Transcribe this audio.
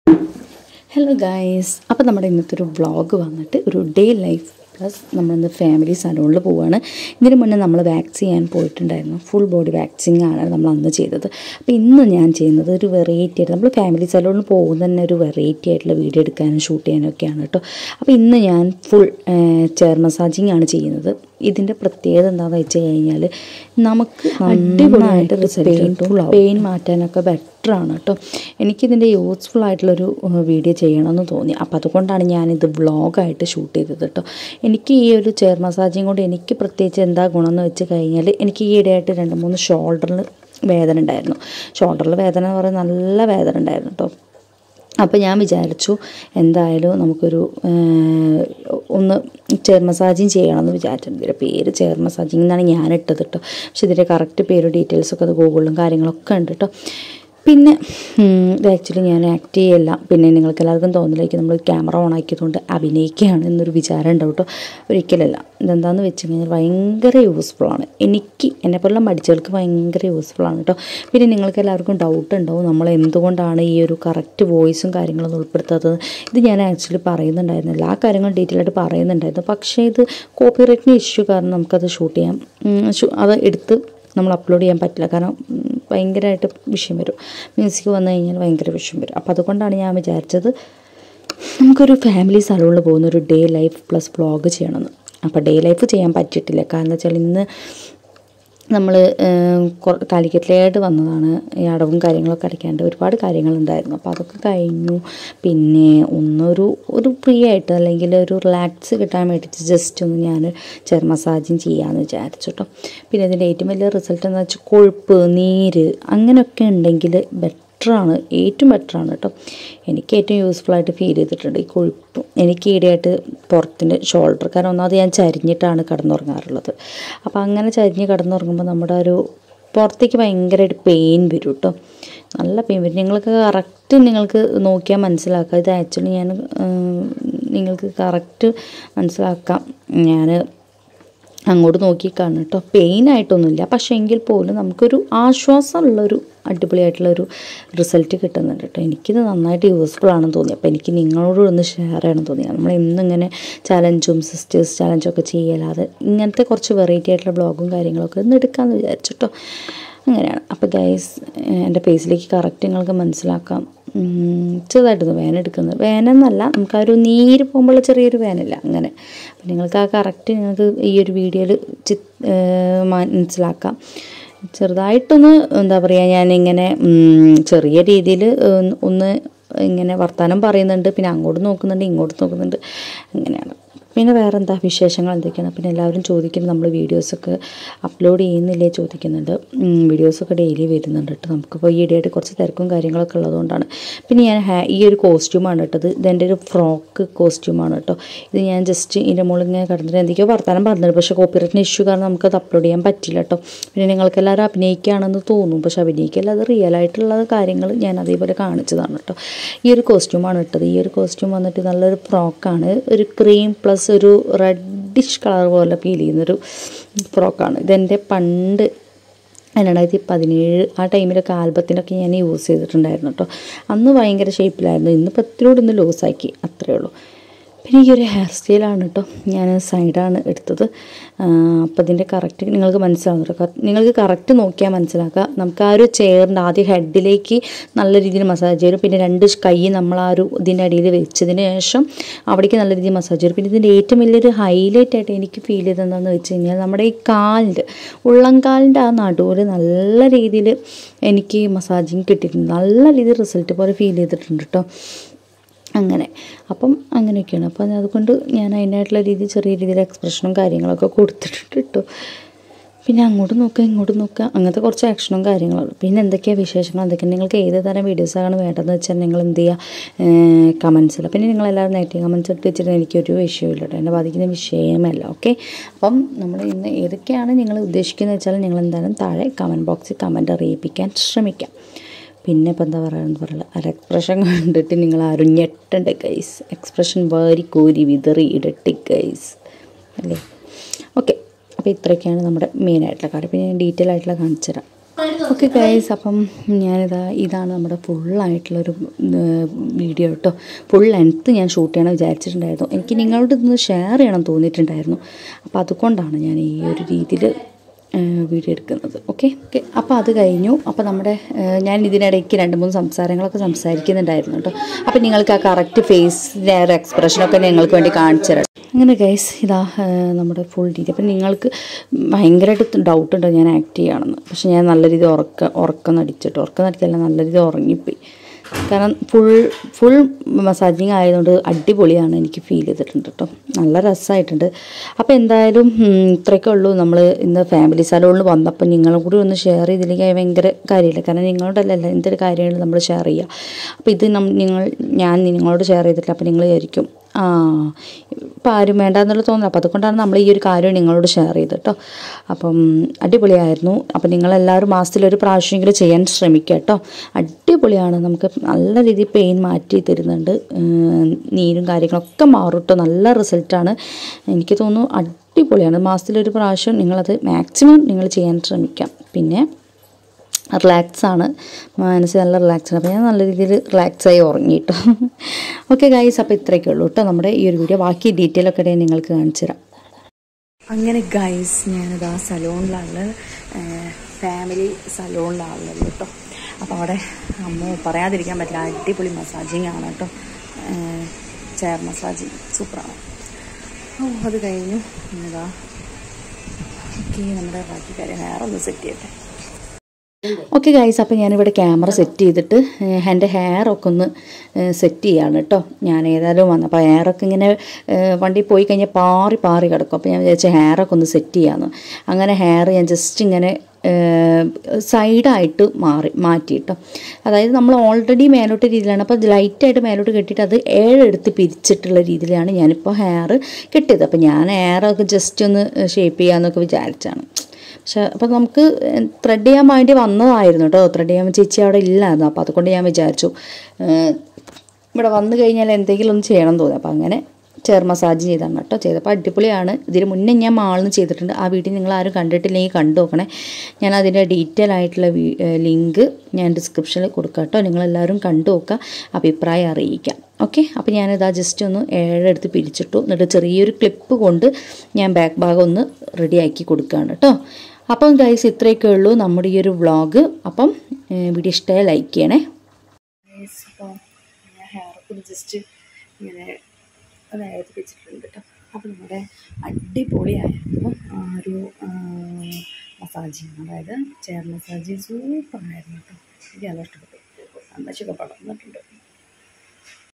hello guys അപ്പോൾ നമ്മുടെ ഇന്നത്തെ ഒരു വ്ളോഗ് വന്നിട്ട് ഒരു ഡേ ലൈഫ് പ്ലസ് നമ്മളിന്ന് ഫാമിലി സലൂണിൽ പോവുകയാണ് ഇതിന് മുന്നേ നമ്മൾ വാക്സിൻ ചെയ്യാൻ പോയിട്ടുണ്ടായിരുന്നു ഫുൾ ബോഡി വാക്സിങ് ആണ് നമ്മൾ അന്ന് ചെയ്തത് അപ്പോൾ ഇന്ന് ഞാൻ ചെയ്യുന്നത് ഒരു വെറൈറ്റി ആയിട്ട് നമ്മൾ ഫാമിലി സലൂണിൽ പോകുന്ന തന്നെ ഒരു വെറൈറ്റി ആയിട്ടുള്ള വീഡിയോ എടുക്കാനും ഷൂട്ട് ചെയ്യാനും ഒക്കെയാണ് കേട്ടോ അപ്പോൾ ഇന്ന് ഞാൻ ഫുൾ ചെയർ മസാജിങ് ആണ് ചെയ്യുന്നത് ഇതിൻ്റെ പ്രത്യേകത എന്താണെന്ന് വെച്ച് കഴിഞ്ഞാൽ നമുക്ക് അടിപൊളിയായിട്ട് പെയിൻഫുൾ പെയിൻ മാറ്റാനൊക്കെ ബെറ്റർ ആണ് കേട്ടോ എനിക്കിതിൻ്റെ യൂസ്ഫുൾ ആയിട്ടുള്ളൊരു വീഡിയോ ചെയ്യണമെന്ന് തോന്നി അപ്പോൾ അതുകൊണ്ടാണ് ഞാനിത് വ്ളോഗായിട്ട് ഷൂട്ട് ചെയ്തത് കേട്ടോ എനിക്ക് ഈ ഒരു ചെയർ മസാജിങ് കൊണ്ട് എനിക്ക് പ്രത്യേകിച്ച് എന്താ ഗുണമെന്ന് വെച്ച് കഴിഞ്ഞാൽ എനിക്ക് ഈ ഇടയായിട്ട് രണ്ട് മൂന്ന് ഷോൾഡറിൽ വേദന ഉണ്ടായിരുന്നു ഷോൾഡറിൽ വേദന എന്ന് പറയുന്നത് നല്ല വേദന ഉണ്ടായിരുന്നു കേട്ടോ അപ്പോൾ ഞാൻ വിചാരിച്ചു എന്തായാലും നമുക്കൊരു ഒന്ന് ചെയർ മസാജിങ് ചെയ്യണമെന്ന് വിചാരിച്ചിട്ടുണ്ട് ഇതിൻ്റെ പേര് ചെയർ മസാജിങ് എന്നാണ് ഞാൻ ഇട്ടത് കേട്ടോ പക്ഷെ ഇതിൻ്റെ കറക്റ്റ് പേര് ഡീറ്റെയിൽസൊക്കെ അത് ഗൂഗിളിലും കാര്യങ്ങളൊക്കെ ഉണ്ട് കേട്ടോ പിന്നെ ഇത് ആക്ച്വലി ഞാൻ ആക്ട് ചെയ്യല്ല പിന്നെ നിങ്ങൾക്ക് എല്ലാവർക്കും തോന്നിലേക്ക് നമ്മൾ ക്യാമറ ഓൺ ആക്കിയതുകൊണ്ട് അഭിനയിക്കുകയാണ് എന്നൊരു വിചാരം ഉണ്ടാവും കേട്ടോ ഒരിക്കലല്ല ഇതെന്താണെന്ന് വെച്ച് കഴിഞ്ഞാൽ ഭയങ്കര യൂസ്ഫുള്ളാണ് എനിക്ക് എന്നെപ്പോലുള്ള മടിച്ചവർക്ക് ഭയങ്കര യൂസ്ഫുള്ളാണ് കേട്ടോ പിന്നെ നിങ്ങൾക്ക് എല്ലാവർക്കും ഡൗട്ട് ഉണ്ടാവും നമ്മൾ എന്തുകൊണ്ടാണ് ഈ ഒരു കറക്റ്റ് വോയിസും കാര്യങ്ങളൊന്നും ഉൾപ്പെടുത്താത്തത് ഇത് ഞാൻ ആക്ച്വലി പറയുന്നുണ്ടായിരുന്നു എല്ലാ കാര്യങ്ങളും ഡീറ്റെയിൽ ആയിട്ട് പറയുന്നുണ്ടായിരുന്നു പക്ഷേ ഇത് കോപ്പിറൈറ്റിന് ഇഷ്യൂ കാരണം നമുക്കത് ഷൂട്ട് ചെയ്യാം അത് എടുത്ത് നമ്മൾ അപ്ലോഡ് ചെയ്യാൻ പറ്റില്ല കാരണം ഭയങ്കരമായിട്ട് വിഷയം വരും മ്യൂസിക് വന്നു കഴിഞ്ഞാൽ ഭയങ്കര വിഷയം വരും അപ്പോൾ അതുകൊണ്ടാണ് ഞാൻ വിചാരിച്ചത് നമുക്കൊരു ഫാമിലി സലൂണിൽ പോകുന്ന ഒരു ഡേ ലൈഫ് പ്ലസ് വ്ളോഗ് ചെയ്യണമെന്ന് അപ്പോൾ ഡേ ലൈഫ് ചെയ്യാൻ പറ്റിയിട്ടില്ല കാരണം വെച്ചാൽ ഇന്ന് നമ്മൾ കാലിക്കറ്റിലായിട്ട് വന്നതാണ് ഈ അടവും കാര്യങ്ങളൊക്കെ അടയ്ക്കാണ്ട് ഒരുപാട് കാര്യങ്ങളുണ്ടായിരുന്നു അപ്പോൾ അതൊക്കെ കഴിഞ്ഞു പിന്നെ ഒന്നൊരു ഒരു ഫ്രീ ആയിട്ട് അല്ലെങ്കിൽ ഒരു റിലാക്സ് കിട്ടാൻ വേണ്ടിയിട്ട് ജസ്റ്റ് ഒന്ന് ഞാൻ ചെയർ മസാജിങ് ചെയ്യാമെന്ന് വിചാരിച്ചു കേട്ടോ പിന്നെ ഇതിൻ്റെ ഏറ്റവും വലിയ റിസൾട്ട് എന്താ വെച്ചാൽ കൊഴുപ്പ് നീര് അങ്ങനെയൊക്കെ ഉണ്ടെങ്കിൽ ബെറ്റർ ബെറ്ററാണ് ഏറ്റവും ബെറ്ററാണ് കേട്ടോ എനിക്ക് ഏറ്റവും യൂസ്ഫുൾ ആയിട്ട് ഫീൽ ചെയ്തിട്ടുണ്ട് ഈ കൊഴുപ്പ് എനിക്ക് ഈടെയായിട്ട് പുറത്തിൻ്റെ ഷോൾഡർ കാരണം ഒന്നാമത് ഞാൻ ചരിഞ്ഞിട്ടാണ് കിടന്നുറങ്ങാറുള്ളത് അപ്പോൾ അങ്ങനെ ചരിഞ്ഞ് കിടന്നുറങ്ങുമ്പോൾ നമ്മുടെ ഒരു പുറത്തേക്ക് ഭയങ്കരമായിട്ട് പെയിൻ വരും കേട്ടോ നല്ല പെയിൻ വരും നിങ്ങൾക്ക് കറക്റ്റ് നിങ്ങൾക്ക് നോക്കിയാൽ മനസ്സിലാക്കാം ഇത് ആക്ച്വലി ഞാൻ നിങ്ങൾക്ക് കറക്റ്റ് മനസ്സിലാക്കാം ഞാൻ അങ്ങോട്ട് നോക്കി കാണും കേട്ടോ പെയിൻ ആയിട്ടൊന്നുമില്ല പക്ഷേ എങ്കിൽ പോലും നമുക്കൊരു ആശ്വാസമുള്ളൊരു അടിപൊളിയായിട്ടുള്ളൊരു റിസൾട്ട് കിട്ടുന്നുണ്ട് കേട്ടോ എനിക്കിത് നന്നായിട്ട് യൂസ്ഫുൾ ആണെന്ന് തോന്നി അപ്പോൾ എനിക്ക് നിങ്ങളോട് ഒന്ന് ഷെയർ ചെയ്യണം തോന്നി നമ്മൾ എന്നിങ്ങനെ ചലഞ്ചും സിസ്റ്റേഴ്സ് ചലഞ്ചും ഒക്കെ ചെയ്യലാതെ ഇങ്ങനത്തെ കുറച്ച് വെറൈറ്റി ആയിട്ടുള്ള ബ്ലോഗും കാര്യങ്ങളൊക്കെ ഒന്ന് എടുക്കാമെന്ന് വിചാരിച്ചു കേട്ടോ അങ്ങനെയാണ് അപ്പോൾ ഗൈസ് എൻ്റെ പേസിലേക്ക് കറക്റ്റ് നിങ്ങൾക്ക് മനസ്സിലാക്കാം ചെറുതായിട്ടൊന്ന് വേന എടുക്കുന്നത് വേന എന്നല്ല നമുക്ക് ആ ഒരു നീര് പോകുമ്പോൾ ചെറിയൊരു വേനല്ല അങ്ങനെ അപ്പം നിങ്ങൾക്ക് ആ കറക്റ്റ് നിങ്ങൾക്ക് ഈ ഒരു വീഡിയോയിൽ ചി മനസ്സിലാക്കാം ചെറുതായിട്ടൊന്ന് എന്താ പറയുക ഞാനിങ്ങനെ ചെറിയ രീതിയിൽ ഒന്ന് ഇങ്ങനെ വർത്തമാനം പറയുന്നുണ്ട് പിന്നെ അങ്ങോട്ട് നോക്കുന്നുണ്ട് ഇങ്ങോട്ട് നോക്കുന്നുണ്ട് അങ്ങനെയാണ് പിന്നെ വേറെ എന്താ വിശേഷങ്ങൾ എന്തൊക്കെയാണ് പിന്നെ എല്ലാവരും ചോദിക്കുന്നത് നമ്മൾ വീഡിയോസൊക്കെ അപ്ലോഡ് ചെയ്യുന്നില്ലേ ചോദിക്കുന്നുണ്ട് വീഡിയോസൊക്കെ ഡെയിലി വരുന്നുണ്ട് കേട്ടോ നമുക്കിപ്പോൾ ഈ ഇടയായിട്ട് കുറച്ച് തിരക്കും കാര്യങ്ങളൊക്കെ ഉള്ളതുകൊണ്ടാണ് പിന്നെ ഞാൻ ഈ ഒരു കോസ്റ്റ്യൂമാണ് ഇട്ടത് ഇതെൻ്റെ ഒരു ഫ്രോക്ക് കോസ്റ്റ്യൂമാണ് കേട്ടോ ഇത് ഞാൻ ജസ്റ്റ് ഇതിൻ്റെ മുകളിൽ ഇങ്ങനെ കിടന്നിട്ട് എന്തൊക്കെയോ വർത്താനം പറഞ്ഞിട്ടുണ്ട് പക്ഷേ കോപ്പിറൈറ്റിന് ഇഷ്യൂ കാരണം നമുക്കത് അപ്ലോഡ് ചെയ്യാൻ പറ്റില്ല കേട്ടോ പിന്നെ നിങ്ങൾക്ക് എല്ലാവരും അഭിനയിക്കുകയാണെന്ന് തോന്നും പക്ഷേ അഭിനയിക്കല്ല അത് റിയൽ ആയിട്ടുള്ള കാര്യങ്ങൾ ഞാൻ അതേപോലെ കാണിച്ചതാണ് കേട്ടോ ഈ ഒരു കോസ്റ്റ്യൂമാണ് ഇട്ടത് ഈ ഒരു കോസ്റ്റ്യൂം വന്നിട്ട് നല്ലൊരു ഫ്രോക്കാണ് ഒരു ക്രീം പ്ലസ് ഒരു റെഡിഷ് കളർ പോലെ ഫീൽ ചെയ്യുന്നൊരു ഫ്രോക്കാണ് ഇതെൻ്റെ പണ്ട് രണ്ടായിരത്തി പതിനേഴ് ആ ടൈമിലൊക്കെ ആൽബത്തിനൊക്കെ ഞാൻ യൂസ് ചെയ്തിട്ടുണ്ടായിരുന്നു കേട്ടോ അന്ന് ഭയങ്കര ഷേപ്പിലായിരുന്നു ഇന്നിപ്പോൾ ഇത്തിരിയോട് ഇന്ന് ലൂസാക്കി അത്രയേ ഉള്ളൂ പിന്നെ ഈ ഒരു ഹെയർ സ്റ്റൈലാണ് കേട്ടോ ഞാൻ സൈഡാണ് എടുത്തത് അപ്പോൾ ഇതിൻ്റെ കറക്റ്റ് നിങ്ങൾക്ക് മനസ്സിലാവുന്നുണ്ടോ നിങ്ങൾക്ക് കറക്റ്റ് നോക്കിയാൽ മനസ്സിലാക്കുക നമുക്ക് ആ ഒരു ചെയറിൻ്റെ ആദ്യം ഹെഡിലേക്ക് നല്ല രീതിയിൽ മസാജ് ചെയ്യും പിന്നെ രണ്ട് കൈ നമ്മൾ ആ ഒരു ഇതിൻ്റെ അടിയിൽ വെച്ചതിന് ശേഷം അവിടേക്ക് നല്ല രീതിയിൽ മസാജ് ചെയ്യും പിന്നെ ഇതിൻ്റെ ഏറ്റവും വലിയൊരു ഹൈലൈറ്റ് ആയിട്ട് എനിക്ക് ഫീൽ ചെയ്തത് എന്താണെന്ന് വെച്ച് കഴിഞ്ഞാൽ നമ്മുടെ ഈ കാലിൻ്റെ ഉള്ളംകാലിൻ്റെ ആ നടുവിൽ നല്ല രീതിയിൽ എനിക്ക് മസാജിങ് കിട്ടിയിട്ടുണ്ട് നല്ല രീതിയിൽ റിസൾട്ട് പോലെ ഫീൽ ചെയ്തിട്ടുണ്ട് കേട്ടോ അങ്ങനെ അപ്പം അങ്ങനെയൊക്കെയാണ് അപ്പം അതുകൊണ്ട് ഞാൻ അതിനായിട്ടുള്ള രീതി ചെറിയ രീതിയിൽ എക്സ്പ്രഷനും കാര്യങ്ങളൊക്കെ കൊടുത്തിട്ടുണ്ട് കേട്ടോ പിന്നെ അങ്ങോട്ട് നോക്കുക ഇങ്ങോട്ട് നോക്കുക അങ്ങനത്തെ കുറച്ച് ആക്ഷനും കാര്യങ്ങളും പിന്നെ എന്തൊക്കെയാണ് വിശേഷങ്ങൾ എന്തൊക്കെയാണ് നിങ്ങൾക്ക് ഏത് തരം വീഡിയോസാണ് വേണ്ടതെന്ന് വെച്ചാൽ നിങ്ങൾ എന്ത് ചെയ്യുക കമൻസിൽ പിന്നെ നിങ്ങളെല്ലാവരും നെഗറ്റീവ് കമൻസ് ഇട്ട് വെച്ചിട്ട് എനിക്കൊരു വിഷയമില്ല കേട്ടോ എന്നെ ബാധിക്കുന്ന വിഷയമല്ല ഓക്കെ അപ്പം നമ്മൾ ഇന്ന് ഏതൊക്കെയാണ് നിങ്ങൾ ഉദ്ദേശിക്കുന്നത് വെച്ചാൽ നിങ്ങൾ എന്തായാലും താഴെ കമൻറ്റ് ബോക്സിൽ കമൻറ്റ് അറിയിപ്പിക്കാൻ ശ്രമിക്കാം പിന്നെ ഇപ്പം എന്താ പറയുക പറയുക ആ എക്സ്പ്രഷൻ കണ്ടിട്ട് നിങ്ങൾ ആരും ഞെട്ടണ്ട ഗൈസ് എക്സ്പ്രഷൻ വാരി കോരി വിതറി ഇടട്ടി ഗൈസ് അല്ലേ ഓക്കെ അപ്പോൾ ഇത്രയൊക്കെയാണ് നമ്മുടെ മെയിനായിട്ടുള്ള കാര്യം പിന്നെ ഞാൻ ഡീറ്റെയിൽ ആയിട്ടുള്ള കാണിച്ചു തരാം ഓക്കെ ഗൈസ് അപ്പം ഞാനിതാ ഇതാണ് നമ്മുടെ ഫുള്ളായിട്ടുള്ളൊരു വീഡിയോ കേട്ടോ ഫുൾ ലെങ്ത്ത് ഞാൻ ഷൂട്ട് ചെയ്യണം വിചാരിച്ചിട്ടുണ്ടായിരുന്നു എനിക്ക് നിങ്ങളോട് ഇതൊന്ന് ഷെയർ ചെയ്യണം തോന്നിയിട്ടുണ്ടായിരുന്നു അപ്പോൾ അതുകൊണ്ടാണ് ഞാൻ ഈ ഒരു രീതിയിൽ വീഡിയോ എടുക്കുന്നത് ഓക്കെ ഓക്കെ അപ്പോൾ അത് കഴിഞ്ഞു അപ്പോൾ നമ്മുടെ ഏഹ്, ഞാൻ ഇതിനിടയ്ക്ക് രണ്ട് മൂന്ന് സംസാരങ്ങളൊക്കെ സംസാരിക്കുന്നുണ്ടായിരുന്നു കേട്ടോ അപ്പോൾ നിങ്ങൾക്ക് ആ കറക്റ്റ് ഫേസിൻ്റെ ആ ഒരു എക്സ്പ്രഷനൊക്കെ നിങ്ങൾക്ക് വേണ്ടി കാണിച്ചു തരാം അങ്ങനെ ഗൈസ് ഇതാ ഏഹ്, നമ്മുടെ ഫുൾ ഡീറ്റെയിൽ അപ്പം നിങ്ങൾക്ക് ഭയങ്കരമായിട്ട് ഡൗട്ട് ഉണ്ടോ ഞാൻ ആക്ട് ചെയ്യുകയാണെന്ന് പക്ഷെ ഞാൻ നല്ല രീതിയിൽ ഉറക്ക ഉറക്കം നടിച്ചിട്ട് ഉറക്കം നടിച്ചല്ല നല്ല രീതിയിൽ ഉറങ്ങിപ്പോയി കാരണം ഫുൾ ഫുൾ മസാജിങ് ആയതുകൊണ്ട് അടിപൊളിയാണ് എനിക്ക് ഫീൽ ചെയ്തിട്ടുണ്ട് കേട്ടോ നല്ല രസമായിട്ടുണ്ട് അപ്പോൾ എന്തായാലും ഉം, ഇത്രയൊക്കെ ഉള്ളൂ നമ്മൾ ഇന്ന് ഫാമിലി സലോണിൽ വന്നപ്പോൾ നിങ്ങളും കൂടി ഒന്ന് ഷെയർ ചെയ്തില്ലെങ്കിൽ ഭയങ്കര കാര്യമില്ല കാരണം നിങ്ങളുടെ അല്ലല്ല എന്തൊരു കാര്യമാണ് നമ്മൾ ഷെയർ ചെയ്യുക അപ്പോൾ ഇത് നം- നിങ്ങൾ ഞാൻ നിങ്ങളോട് ഷെയർ ചെയ്തിട്ടില്ല അപ്പോൾ നിങ്ങൾ വിചാരിക്കും ആ ഇപ്പം ആരും വേണ്ട എന്നുള്ള തോന്നുന്നു അപ്പോൾ അതുകൊണ്ടാണ് നമ്മൾ ഈ ഒരു കാര്യം നിങ്ങളോട് ഷെയർ ചെയ്തത് കേട്ടോ അപ്പം അടിപൊളിയായിരുന്നു അപ്പം നിങ്ങളെല്ലാവരും മാസത്തിലൊരു പ്രാവശ്യമെങ്കിലും ചെയ്യാൻ ശ്രമിക്കുക കേട്ടോ അടിപൊളിയാണ് നമുക്ക് നല്ല രീതിയിൽ പെയിൻ മാറ്റി തരുന്നുണ്ട് ഏർ നീരും കാര്യങ്ങളൊക്കെ മാറും കേട്ടോ നല്ല റിസൾട്ടാണ് എനിക്ക് തോന്നുന്നു അടിപൊളിയാണ് മാസത്തിലൊരു പ്രാവശ്യം നിങ്ങളത് മാക്സിമം നിങ്ങൾ ചെയ്യാൻ ശ്രമിക്കാം പിന്നെ റിലാക്സ് ആണ് മനസ്സ് നല്ല റിലാക്സ് ആണ് അപ്പോൾ ഞാൻ നല്ല രീതിയിൽ റിലാക്സ് ആയി ഉറങ്ങിയിട്ടു ഓക്കെ ഗൈസ് അപ്പോൾ ഇത്രയൊക്കെ ഉള്ളൂ കേട്ടോ നമ്മുടെ ഈ ഒരു വീഡിയോ ബാക്കി ഡീറ്റെയിൽ ഒക്കെ ഞാൻ നിങ്ങൾക്ക് കാണിച്ചു തരാം അങ്ങനെ ഗൈസ് ഞാനിത് ആ സലൂണിലാണ് ഫാമിലി സലൂണിലാണുള്ളത് കേട്ടോ അപ്പോൾ അവിടെ അമ്മ പറയാതിരിക്കാൻ പറ്റില്ല അടിപൊളി മസാജിങ് ആണ് കേട്ടോ ചെയർ മസാജിങ് സൂപ്പറാണ് ഓ അത് കഴിഞ്ഞു ഇതാ ഓക്കെ നമ്മുടെ ബാക്കി കാര്യം വേറെ ഒന്ന് സെറ്റ് ചെയ്യട്ടെ ഓക്കെ ഗൈസ് അപ്പോൾ ഞാനിവിടെ ക്യാമറ സെറ്റ് ചെയ്തിട്ട് ഏഹ്, എൻ്റെ ഹെയറൊക്കെ ഒന്ന് സെറ്റ് ചെയ്യാണ് കേട്ടോ ഞാൻ ഏതായാലും വന്നു അപ്പോൾ ഹെയറൊക്കെ ഇങ്ങനെ ഏഹ്, വണ്ടി പോയി കഴിഞ്ഞാൽ പാറി പാറി കിടക്കും അപ്പോൾ ഞാൻ വിചാരിച്ച ഹെയറൊക്കെ ഒന്ന് സെറ്റ് ചെയ്യാമെന്ന് അങ്ങനെ ഹെയർ ഞാൻ ജസ്റ്റ് ഇങ്ങനെ സൈഡായിട്ട് മാറി മാറ്റി കേട്ടോ അതായത് നമ്മൾ ഓൾറെഡി മേലോട്ട് രീതിയിലാണ് അപ്പോൾ ലൈറ്റായിട്ട് മേലോട്ട് കെട്ടിയിട്ട് അത് ഏഴെടുത്ത് പിരിച്ചിട്ടുള്ള രീതിയിലാണ് ഞാനിപ്പോൾ ഹെയർ കെട്ടിയത് അപ്പോൾ ഞാൻ ഹെയറൊക്കെ ജസ്റ്റ് ഒന്ന് ഷേപ്പ് ചെയ്യാമെന്നൊക്കെ വിചാരിച്ചാണ് പക്ഷെ അപ്പോൾ നമുക്ക് ത്രെഡ് ചെയ്യാൻ വേണ്ടി വന്നതായിരുന്നു കേട്ടോ ത്രെഡ് ചെയ്യാൻ ചേച്ചി അവിടെ ഇല്ലായിരുന്നു അപ്പോൾ അതുകൊണ്ട് ഞാൻ വിചാരിച്ചു ഏഹ്, ഇവിടെ വന്നു കഴിഞ്ഞാൽ എന്തെങ്കിലും ഒന്ന് ചെയ്യണം എന്ന് തോന്നി അപ്പോൾ അങ്ങനെ ചെയർ മസാജ് ചെയ്താണ് കേട്ടോ ചെയ്തപ്പോൾ അടിപൊളിയാണ് ഇതിന് മുന്നേ ഞാൻ മാളിന്ന് ചെയ്തിട്ടുണ്ട് ആ വീഡിയോ നിങ്ങൾ ആരും കണ്ടിട്ടില്ലെങ്കിൽ കണ്ടു നോക്കണേ ഞാൻ അതിൻ്റെ ഡീറ്റെയിൽ ആയിട്ടുള്ള ലിങ്ക് ഞാൻ ഡിസ്ക്രിപ്ഷനിൽ കൊടുക്കാം കേട്ടോ നിങ്ങളെല്ലാവരും കണ്ടു നോക്കുക അഭിപ്രായം അറിയിക്കാം ഓക്കെ അപ്പോൾ ഞാനിതാ ജസ്റ്റ് ഒന്ന് ഏഴെടുത്ത് പിരിച്ചിട്ടു എന്നിട്ട് ചെറിയൊരു ക്ലിപ്പ് കൊണ്ട് ഞാൻ ബാക്ക് ഭാഗം ഒന്ന് റെഡിയാക്കി കൊടുക്കുകയാണ് കേട്ടോ അപ്പം ഗൈസ് ഇത്രയൊക്കെ ഉള്ളൂ നമ്മുടെ ഈ ഒരു വ്ളോഗ് അപ്പം ഏഹ്, വീഡിയോ ഇഷ്ടമായ ലൈക്ക് ചെയ്യണേ അപ്പോൾ ഞാൻ ഹെയർ ജസ്റ്റ് ഇങ്ങനെ അതായത് വെച്ചിട്ടുണ്ട് കേട്ടോ അപ്പോൾ നമ്മുടെ അടിപൊളിയായിരുന്നു ആ ഒരു മസാജിങ് അതായത് ചെയർ മസാജ് സൂപ്പറായിരുന്നു കേട്ടോ എനിക്ക് നല്ല ഇഷ്ടപ്പെട്ടു നല്ല സുഖപ്പെടാൻ പറ്റുന്നുണ്ട്